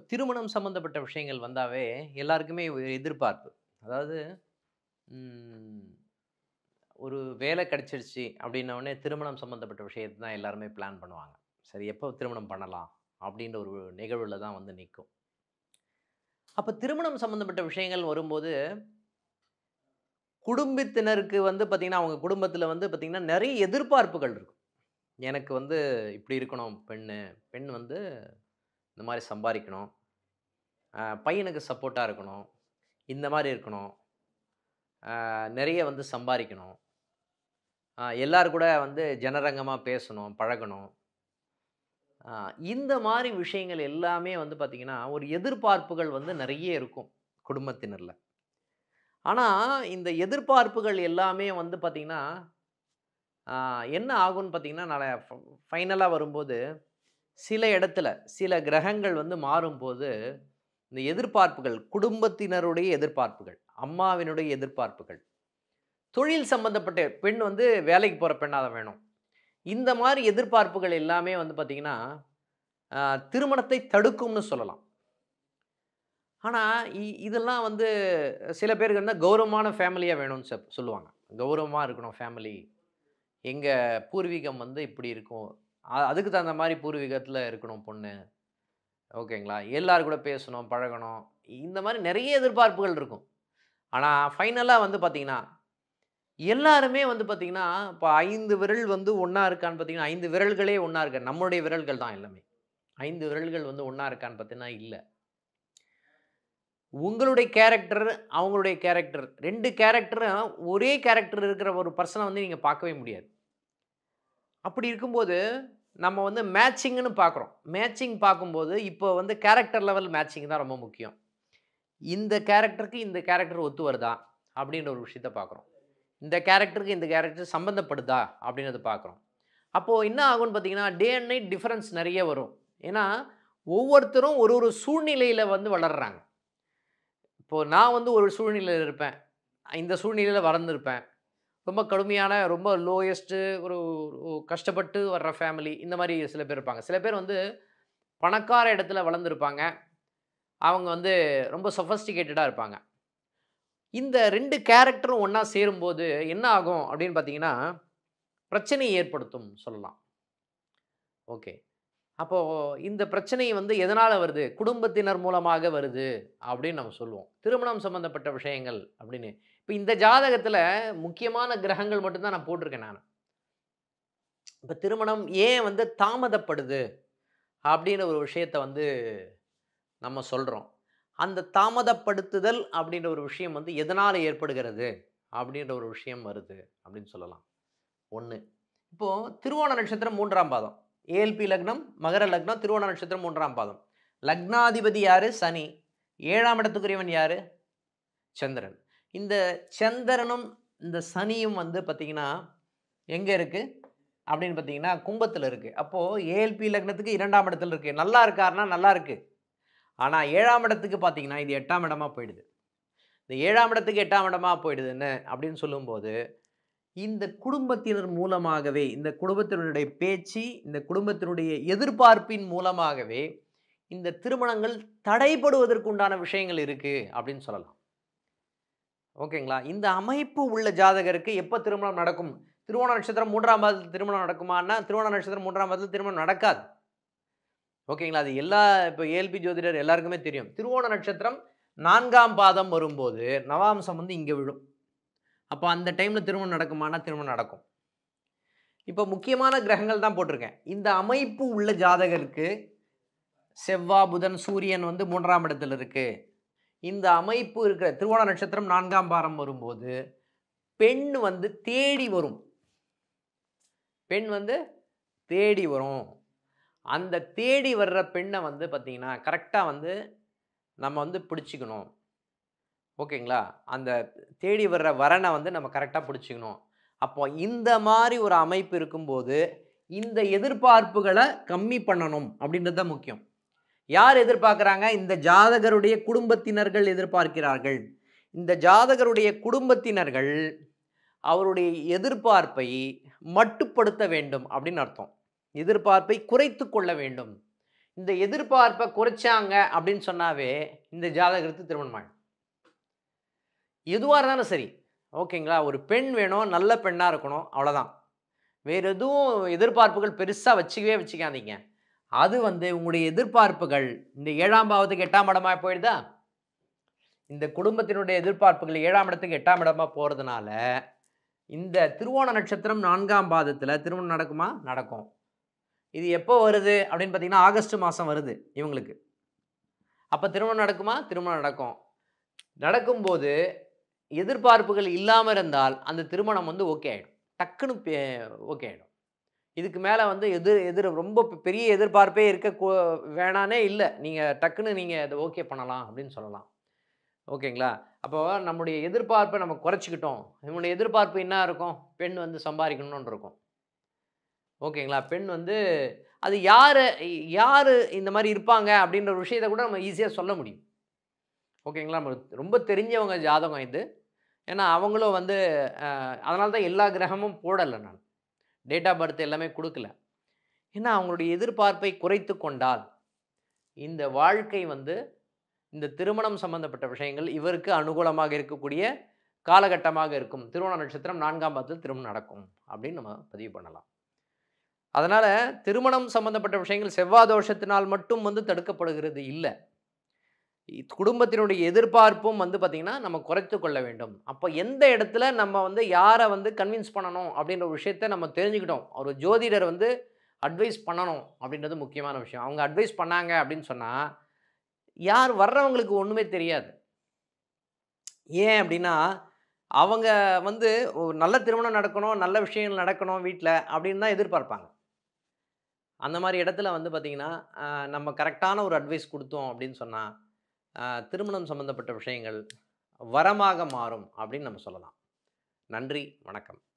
திருமணம் சம்மந்தப்பட்ட விஷயங்கள் வந்தாவே எல்லாருக்குமே ஒரு எதிர்பார்ப்பு அதாவது ம், ஒரு வேலை கிடைச்சிருச்சு அப்படின்ன உடனே திருமணம் சம்மந்தப்பட்ட விஷயத்தை தான் எல்லாருமே பிளான் பண்ணுவாங்க சரி எப்போ திருமணம் பண்ணலாம் அப்படின்ற ஒரு நிகழ்வில் தான் வந்து நிற்கும் அப்போ திருமணம் சம்மந்தப்பட்ட விஷயங்கள் வரும்போது குடும்பத்தினருக்கு வந்து பார்த்திங்கன்னா அவங்க குடும்பத்தில் வந்து பார்த்திங்கன்னா நிறைய எதிர்பார்ப்புகள் இருக்கும் எனக்கு வந்து இப்படி இருக்கணும் பெண்ணு பெண் வந்து இந்த மாதிரி சம்பாதிக்கணும் ஆஹ் பையனுக்கு சப்போர்ட்டாக இருக்கணும் இந்த மாதிரி இருக்கணும் ஆஹ் நிறைய வந்து சம்பாதிக்கணும் ஆஹ் எல்லார் கூட வந்து ஜனரங்கமாக பேசணும் பழகணும் ஆஹ் இந்த மாதிரி விஷயங்கள் எல்லாமே வந்து பார்த்திங்கன்னா ஒரு எதிர்பார்ப்புகள் வந்து நிறைய இருக்கும் குடும்பத்தினரில் ஆனால் இந்த எதிர்பார்ப்புகள் எல்லாமே வந்து பார்த்திங்கன்னா ஆஹ் என்ன ஆகும்னு பார்த்தீங்கன்னா நாளை ஃபைனலாக வரும்போது சில இடத்துல சில கிரகங்கள் வந்து மாறும்போது இந்த எதிர்பார்ப்புகள் குடும்பத்தினருடைய எதிர்பார்ப்புகள் அம்மாவினுடைய எதிர்பார்ப்புகள் தொழில் சம்பந்தப்பட்ட பெண் வந்து வேலைக்கு போகிற பெண்ணாக தான் வேணும் இந்த மாதிரி எதிர்பார்ப்புகள் எல்லாமே வந்து பார்த்திங்கன்னா ஆஹ் திருமணத்தை தடுக்கும்னு சொல்லலாம் ஆனால் இதெல்லாம் வந்து சில பேருக்கு வந்து கௌரவமான ஃபேமிலியாக வேணும்னு சொ- சொல்லுவாங்க கௌரவமாக இருக்கணும் ஃபேமிலி எங்கள் பூர்வீகம் வந்து இப்படி இருக்கும் அ- அதுக்கு தகுந்த மாதிரி பூர்வீகத்தில் இருக்கணும் பொண்ணு ஓகேங்களா எல்லார் கூட பேசணும் பழகணும் இந்த மாதிரி நிறைய எதிர்பார்ப்புகள் இருக்கும் ஆனால் ஃபைனலாக வந்து பார்த்தீங்கன்னா எல்லாருமே வந்து பார்த்தீங்கன்னா இப்போ ஐந்து விரல் வந்து ஒன்றா இருக்கான்னு பார்த்தீங்கன்னா ஐந்து விரல்களே ஒன்றா இருக்கு நம்மளுடைய விரல்கள் தான் எல்லாமே ஐந்து விரல்கள் வந்து ஒன்றா இருக்கான்னு பார்த்தீங்கன்னா இல்லை உங்களுடைய கேரக்டர் அவங்களுடைய கேரக்டர் ரெண்டு கேரக்டரும் ஒரே கேரக்டர் இருக்கிற ஒரு பர்சனை வந்து நீங்கள் பார்க்கவே முடியாது அப்படி இருக்கும்போது நம்ம வந்து மேட்சிங்னு பார்க்குறோம் மேட்சிங் பார்க்கும்போது இப்போ வந்து கேரக்டர் லெவல் மேட்சிங் தான் ரொம்ப முக்கியம் இந்த கேரக்டருக்கு இந்த கேரக்டர் ஒத்து வருதா அப்படின்ற ஒரு விஷயத்த பார்க்குறோம் இந்த கேரக்டருக்கு இந்த கேரக்டர் சம்மந்தப்படுதா அப்படின்றத பார்க்குறோம் அப்போது என்ன ஆகும்னு பார்த்தீங்கன்னா டே அண்ட் நைட் டிஃப்ரென்ஸ் நிறைய வரும் ஏன்னா ஒவ்வொருத்தரும் ஒரு ஒரு சூழ்நிலையில் வந்து வளர்கிறாங்க இப்போது நான் வந்து ஒரு சூழ்நிலையில் இருப்பேன் இந்த சூழ்நிலையில் வளர்ந்துருப்பேன் ரொம்ப கடுமையான ரொம்ப லோயஸ்ட்டு ஒரு ஒரு கஷ்டப்பட்டு வர்ற ஃபேமிலி இந்த மாதிரி சில பேர் இருப்பாங்க சில பேர் வந்து பணக்கார இடத்துல வளர்ந்துருப்பாங்க அவங்க வந்து ரொம்ப சொஃபஸ்டிகேட்டடாக இருப்பாங்க இந்த ரெண்டு கேரக்டரும் ஒன்றா சேரும்போது என்ன ஆகும் அப்படின்னு பார்த்தீங்கன்னா பிரச்சனையை ஏற்படுத்தும் சொல்லலாம் ஓகே அப்போது இந்த பிரச்சனை வந்து எதனால் வருது குடும்பத்தினர் மூலமாக வருது அப்படின்னு நம்ம சொல்லுவோம் திருமணம் சம்மந்தப்பட்ட விஷயங்கள் அப்படின்னு இப்போ இந்த ஜாதகத்தில் முக்கியமான கிரகங்கள் மட்டும்தான் நான் போட்டிருக்கேன் நான் இப்போ திருமணம் ஏன் வந்து தாமதப்படுது அப்படின்ற ஒரு விஷயத்த வந்து நம்ம சொல்கிறோம் அந்த தாமதப்படுத்துதல் அப்படின்ற ஒரு விஷயம் வந்து எதனால் ஏற்படுகிறது அப்படின்ற ஒரு விஷயம் வருது அப்படின்னு சொல்லலாம் ஒன்று இப்போது திருவோண நட்சத்திரம் மூன்றாம் பாதம் ஏஎல்பி லக்னம் மகர லக்னம் திருவோண நட்சத்திரம் மூன்றாம் பாதம் லக்னாதிபதி யாரு சனி ஏழாம் இடத்துக்குரியவன் யாரு சந்திரன் இந்த சந்திரனும் இந்த சனியும் வந்து பார்த்தீங்கன்னா எங்கே இருக்குது அப்படின்னு பார்த்தீங்கன்னா கும்பத்தில் இருக்குது அப்போது ஏஎல்பி லக்னத்துக்கு இரண்டாம் இடத்துல இருக்குது நல்லா இருக்காருன்னா நல்லா இருக்குது ஆனால் ஏழாம் இடத்துக்கு பார்த்தீங்கன்னா இது எட்டாம் இடமா போயிடுது இந்த ஏழாம் இடத்துக்கு எட்டாம் இடமா போயிடுதுன்னு அப்படின்னு சொல்லும்போது இந்த குடும்பத்தினர் மூலமாகவே இந்த குடும்பத்தினுடைய பேச்சு இந்த குடும்பத்தினுடைய எதிர்பார்ப்பின் மூலமாகவே இந்த திருமணங்கள் தடைபடுவதற்குண்டான விஷயங்கள் இருக்குது அப்படின்னு சொல்லலாம் ஓகேங்களா இந்த அமைப்பு உள்ள ஜாதகருக்கு எப்போ திருமணம் நடக்கும் திருவோண நட்சத்திரம் மூன்றாம் பாதத்தில் திருமணம் நடக்குமான்னா திருவோண நட்சத்திரம் மூன்றாம் பாதத்தில் திருமணம் நடக்காது ஓகேங்களா அது எல்லா இப்போ ஏல்பி ஜோதிடர் எல்லாருக்குமே தெரியும் திருவோண நட்சத்திரம் நான்காம் பாதம் வரும்போது நவாம்சம் வந்து இங்கே விழும் அப்போ அந்த டைமில் திருமணம் நடக்குமானா திருமணம் நடக்கும் இப்போ முக்கியமான கிரகங்கள் தான் போட்டிருக்கேன் இந்த அமைப்பு உள்ள ஜாதகருக்கு செவ்வாய் புதன் சூரியன் வந்து மூன்றாம் இடத்துல இருக்கு இந்த அமைப்பு இருக்கிற திருவோண நட்சத்திரம் நான்காம் பாரம் வரும்போது பெண் வந்து தேடி வரும் பெண் வந்து தேடி வரும் அந்த தேடி வர்ற பெண்ணை வந்து பார்த்திங்கன்னா கரெக்டாக வந்து நம்ம வந்து பிடிச்சிக்கணும் ஓகேங்களா அந்த தேடி வர்ற வரனை வந்து நம்ம கரெக்டாக பிடிச்சிக்கணும் அப்போ இந்த மாதிரி ஒரு அமைப்பு இருக்கும்போது இந்த எதிர்பார்ப்புகளை கம்மி பண்ணணும் அப்படின்றது தான் முக்கியம் யார் எதிர்பார்க்குறாங்க இந்த ஜாதகருடைய குடும்பத்தினர்கள் எதிர்பார்க்கிறார்கள் இந்த ஜாதகருடைய குடும்பத்தினர்கள் அவருடைய எதிர்பார்ப்பை மட்டுப்படுத்த வேண்டும் அப்படின்னு அர்த்தம் எதிர்பார்ப்பை குறைத்து கொள்ள வேண்டும் இந்த எதிர்பார்ப்பை குறைச்சாங்க அப்படின்னு சொன்னாவே இந்த ஜாதகத்துக்கு திருமணம் ஆகும் எதுவாக இருந்தாலும் சரி ஓகேங்களா ஒரு பெண் வேணும் நல்ல பெண்ணாக இருக்கணும் அவ்வளோதான் வேறு எதுவும் எதிர்பார்ப்புகள் பெருசாக வச்சுக்கவே வச்சுக்காதீங்க அது வந்து உங்களுடைய எதிர்பார்ப்புகள் இந்த ஏழாம் பாவத்துக்கு எட்டாம் இடமா போயிடுதா இந்த குடும்பத்தினுடைய எதிர்பார்ப்புகள் ஏழாம் இடத்துக்கு எட்டாம் இடமா போகிறதுனால இந்த திருவோண நட்சத்திரம் நான்காம் பாதத்தில் திருமணம் நடக்குமா நடக்கும் இது எப்போ வருது அப்படின்னு பார்த்தீங்கன்னா ஆகஸ்ட் மாதம் வருது இவங்களுக்கு அப்போ திருமணம் நடக்குமா திருமணம் நடக்கும் நடக்கும்போது எதிர்பார்ப்புகள் இல்லாமல் இருந்தால் அந்த திருமணம் வந்து ஓகே ஆகிடும் டக்குன்னு ஓகே ஆகிடும் இதுக்கு மேலே வந்து எதிர் எதிர் ரொம்ப பெ- பெரிய எதிர்பார்ப்பே இருக்க கூ- வேணானே இல்லை நீங்கள் டக்குன்னு நீங்கள் அதை ஓகே பண்ணலாம் அப்படின்னு சொல்லலாம் ஓகேங்களா அப்போ நம்முடைய எதிர்பார்ப்பை நம்ம குறைச்சிக்கிட்டோம் நம்முடைய எதிர்பார்ப்பு என்ன இருக்கும் பெண் வந்து சம்பாதிக்கணும்னு இருக்கும் ஓகேங்களா பெண் வந்து அது யார் யார் இந்த மாதிரி இருப்பாங்க அப்படின்ற ஒரு விஷயத்தை கூட நம்ம ஈஸியாக சொல்ல முடியும் ஓகேங்களா நம்ம ரொம்ப தெரிஞ்சவங்க ஜாதகம் இது ஏன்னா அவங்களும் வந்து அதனால தான் எல்லா கிரகமும் போடலை நான் டேட் ஆஃப் பர்த் எல்லாமே கொடுக்கல ஏன்னா அவங்களுடைய எதிர்பார்ப்பை குறைத்து கொண்டால் இந்த வாழ்க்கை வந்து இந்த திருமணம் சம்பந்தப்பட்ட விஷயங்கள் இவருக்கு அனுகூலமாக இருக்கக்கூடிய காலகட்டமாக இருக்கும் திருமண நட்சத்திரம் நான்காம் பாதத்தில் திருமணம் நடக்கும் அப்படின்னு நம்ம பதிவு பண்ணலாம் அதனால் திருமணம் சம்பந்தப்பட்ட விஷயங்கள் செவ்வாய் தோஷத்தினால் மட்டும் வந்து தடுக்கப்படுகிறது இல்லை இ- குடும்பத்தினுடைய எதிர்பார்ப்பும் வந்து பார்த்திங்கன்னா நம்ம குறைத்து கொள்ள வேண்டும் அப்போ எந்த இடத்துல நம்ம வந்து யாரை வந்து கன்வின்ஸ் பண்ணணும் அப்படின்ற ஒரு விஷயத்த நம்ம தெரிஞ்சுக்கிட்டோம் ஒரு ஜோதிடர் வந்து அட்வைஸ் பண்ணணும் அப்படின்றது முக்கியமான விஷயம் அவங்க அட்வைஸ் பண்ணாங்க அப்படின்னு சொன்னால் யார் வர்றவங்களுக்கு ஒன்றுமே தெரியாது ஏன் அப்படின்னா அவங்க வந்து ஒரு நல்ல திருமணம் நடக்கணும் நல்ல விஷயங்கள் நடக்கணும் வீட்டில் அப்படின்னு தான் எதிர்பார்ப்பாங்க அந்த மாதிரி இடத்துல வந்து பார்த்திங்கன்னா ஆஹ், நம்ம கரெக்டான ஒரு அட்வைஸ் கொடுத்தோம் அப்படின்னு சொன்னால் திருமணம் சம்பந்தப்பட்ட விஷயங்கள் வரமாக மாறும் அப்படின்னு நம்ம சொல்லலாம் நன்றி வணக்கம்